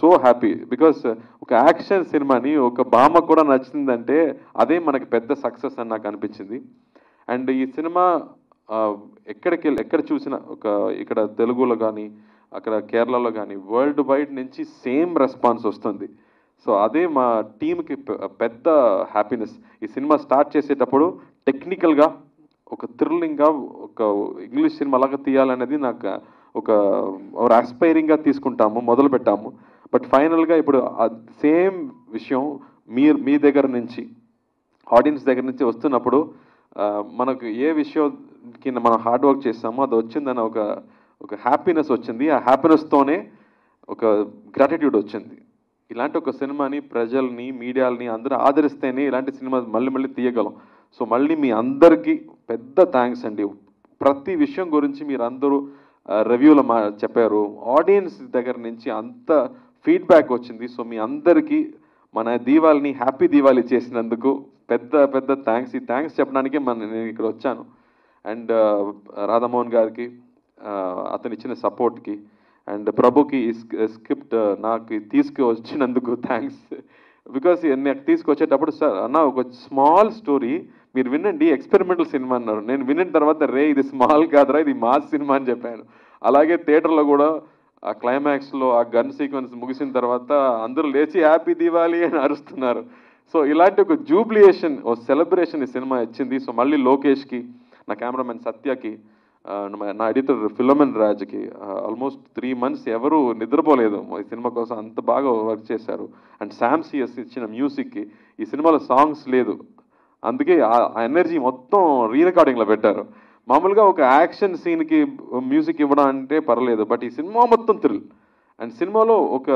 so happy because ఒక action సినిమాని ఒక భామ కూడా నచ్చిందంటే అదే మనకి పెద్ద సక్సెస్ అని నాకు అనిపించింది అండ్ ఈ సినిమా ఆ, ఎక్కడికి వెళ్ళి ఎక్కడ చూసినా ఒక ఇక్కడ తెలుగులో కానీ అక్కడ కేరళలో కానీ వరల్డ్ వైడ్ నుంచి సేమ్ రెస్పాన్స్ వస్తుంది సో అదే మా టీంకి పెద్ద హ్యాపీనెస్ ఈ సినిమా స్టార్ట్ చేసేటప్పుడు టెక్నికల్గా ఒక థ్రిల్లింగ్గా ఒక ఇంగ్లీష్ సినిమా లాగా తీయాలనేది నాకు ఒక ఒక ఆస్పైరింగ్గా తీసుకుంటాము మొదలు పెట్టాము బట్ ఫైనల్గా ఇప్పుడు సేమ్ విషయం మీ మీ దగ్గర నుంచి ఆడియన్స్ దగ్గర నుంచి వస్తున్నప్పుడు ఆ, మనకు ఏ విషయం కింద మనం హార్డ్ వర్క్ చేస్తామో అది వచ్చిందని ఒక ఒక హ్యాపీనెస్ వచ్చింది ఆ హ్యాపీనెస్తోనే ఒక గ్రాటిట్యూడ్ వచ్చింది ఇలాంటి ఒక సినిమాని ప్రజల్ని మీడియాలని అందరూ ఆదరిస్తేనే ఇలాంటి సినిమా మళ్ళీ మళ్ళీ తీయగలం సో మళ్ళీ మీ అందరికీ పెద్ద థ్యాంక్స్ అండి ప్రతి విషయం గురించి మీరు అందరూ రివ్యూలో మా చెప్పారు ఆడియన్స్ దగ్గర నుంచి అంత ఫీడ్బ్యాక్ వచ్చింది సో మీ అందరికీ మన దీవాళిని హ్యాపీ దీవాళి చేసినందుకు పెద్ద పెద్ద థ్యాంక్స్ ఈ థ్యాంక్స్ చెప్పడానికే మన నేను ఇక్కడ వచ్చాను అండ్ రాధామోహన్ గారికి ఆ, అతను ఇచ్చిన సపోర్ట్కి అండ్ ప్రభుకి ఈ స్క్రిప్ట్ నాకు తీసుకు వచ్చినందుకు థ్యాంక్స్ బికాస్ నాకు తీసుకొచ్చేటప్పుడు సార్ అన్న ఒక స్మాల్ స్టోరీ మీరు వినండి ఎక్స్పెరిమెంటల్ సినిమా అన్నారు నేను విన్న తర్వాత రే ఇది స్మాల్ కాదురా ఇది మాస్ సినిమా అని చెప్పాను అలాగే థియేటర్లో కూడా ఆ క్లైమాక్స్లో ఆ గన్ సీక్వెన్స్ ముగిసిన తర్వాత అందరూ లేచి హ్యాపీ దివాలి అని అరుస్తున్నారు సో ఇలాంటి ఒక జూబ్లియేషన్ ఓ సెలబ్రేషన్ ఈ సినిమా ఇచ్చింది సో మళ్ళీ లోకేష్కి నా కెమెరామెన్ సత్యకి ఆ, నా- నా ఎడిటర్ ఫిలోమెన్ రాజ్కి ఆల్మోస్ట్ త్రీ మంత్స్ ఎవరు నిద్రపోలేదు ఈ సినిమా కోసం అంత బాగా వర్క్ చేశారు అండ్ శామ్ సిఎస్ ఇచ్చిన మ్యూజిక్కి ఈ సినిమాలో సాంగ్స్ లేదు అందుకే ఆ ఎనర్జీ మొత్తం రీ రికార్డింగ్లో పెట్టారు మామూలుగా ఒక యాక్షన్ సీన్కి మ్యూజిక్ ఇవ్వడం అంటే పర్లేదు బట్ ఈ సినిమా మొత్తం థ్రిల్ అండ్ సినిమాలో ఒక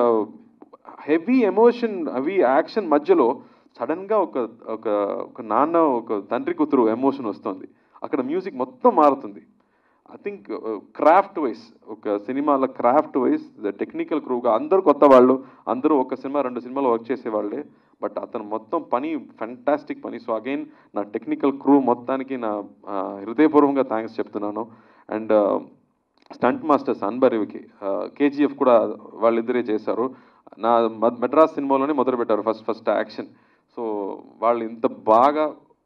హెవీ ఎమోషన్ హెవీ యాక్షన్ మధ్యలో సడన్గా ఒక ఒక ఒక నాన్న ఒక తండ్రి కూతురు ఎమోషన్ వస్తుంది అక్కడ మ్యూజిక్ మొత్తం మారుతుంది ఐ థింక్ క్రాఫ్ట్ వైస్ ఒక సినిమాల క్రాఫ్ట్ వైస్ టెక్నికల్ క్రూగా అందరూ కొత్త వాళ్ళు అందరూ ఒక సినిమా రెండు సినిమాలు వర్క్ చేసేవాళ్ళే బట్ అతను మొత్తం పని ఫెంటాస్టిక్ పని సో అగైన్ నా టెక్నికల్ క్రూ మొత్తానికి నా ఆ, హృదయపూర్వకంగా థ్యాంక్స్ చెప్తున్నాను అండ్ స్టంట్ మాస్టర్స్ అన్బరివికి కేజీఎఫ్ కూడా వాళ్ళిద్దరే చేశారు నా మద్- మెడ్రాస్ సినిమాలోనే మొదలు పెట్టారు ఫస్ట్ ఫస్ట్ యాక్షన్ సో వాళ్ళు ఇంత బాగా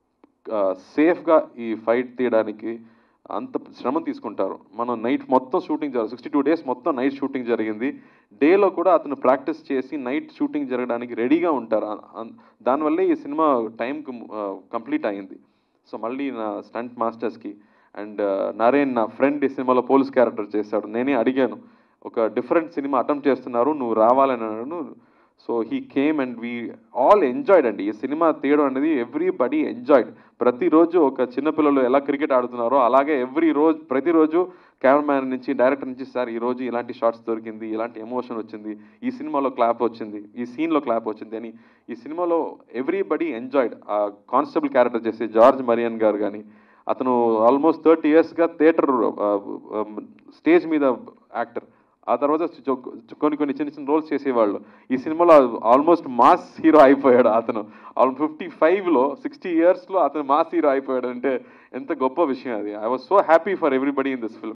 సేఫ్గా ఈ ఫైట్ తీయడానికి అంత శ్రమ తీసుకుంటారు మనం నైట్ మొత్తం షూటింగ్ జరగదు సిక్స్టీ టూ డేస్ మొత్తం నైట్ షూటింగ్ జరిగింది డేలో కూడా అతను ప్రాక్టీస్ చేసి నైట్ షూటింగ్ జరగడానికి రెడీగా ఉంటారు అ- అ- దానివల్లే ఈ సినిమా టైంకి కంప్లీట్ అయింది సో మళ్ళీ నా స్టంట్ మాస్టర్స్కి అండ్ నరేన్ నా ఫ్రెండ్ ఈ సినిమాలో పోలీస్ క్యారెక్టర్ చేశాడు నేనే అడిగాను ఒక డిఫరెంట్ సినిమా అటెంప్ట్ చేస్తున్నారు నువ్వు రావాలని అన్నాడు so he came and we all enjoyed అండి ఈ సినిమా తీయడం అనేది ఎవ్రీబడి ఎంజాయ్డ్ ప్రతిరోజు ఒక చిన్నపిల్లలు ఎలా క్రికెట్ ఆడుతున్నారో అలాగే ఎవ్రీ రోజు ప్రతిరోజు కెమెరామ్యాన్ నుంచి డైరెక్టర్ నుంచి సార్ ఈ రోజు ఇలాంటి షార్ట్స్ దొరికింది ఇలాంటి ఎమోషన్ వచ్చింది ఈ సినిమాలో క్లాప్ వచ్చింది ఈ సీన్లో క్లాప్ వచ్చింది అని ఈ సినిమాలో ఎవ్రీబడి ఎంజాయ్డ్ ఆ కానిస్టేబుల్ క్యారెక్టర్ చేసే జార్జ్ మరియన్ గారు కానీ అతను ఆల్మోస్ట్ థర్టీ ఇయర్స్గా థియేటర్ స్టేజ్ మీద యాక్టర్ ఆ తర్వాత చొ- చొ- కొన్ని కొన్ని చిన్న చిన్న రోల్స్ చేసేవాళ్ళు ఈ సినిమాలో ఆల్మోస్ట్ మాస్ హీరో అయిపోయాడు అతను ఆల్మోస్ట్ ఫిఫ్టీ ఫైవ్లో సిక్స్టీ ఇయర్స్లో అతను మాస్ హీరో అయిపోయాడు అంటే ఎంత గొప్ప విషయం అది I was so happy for everybody in this film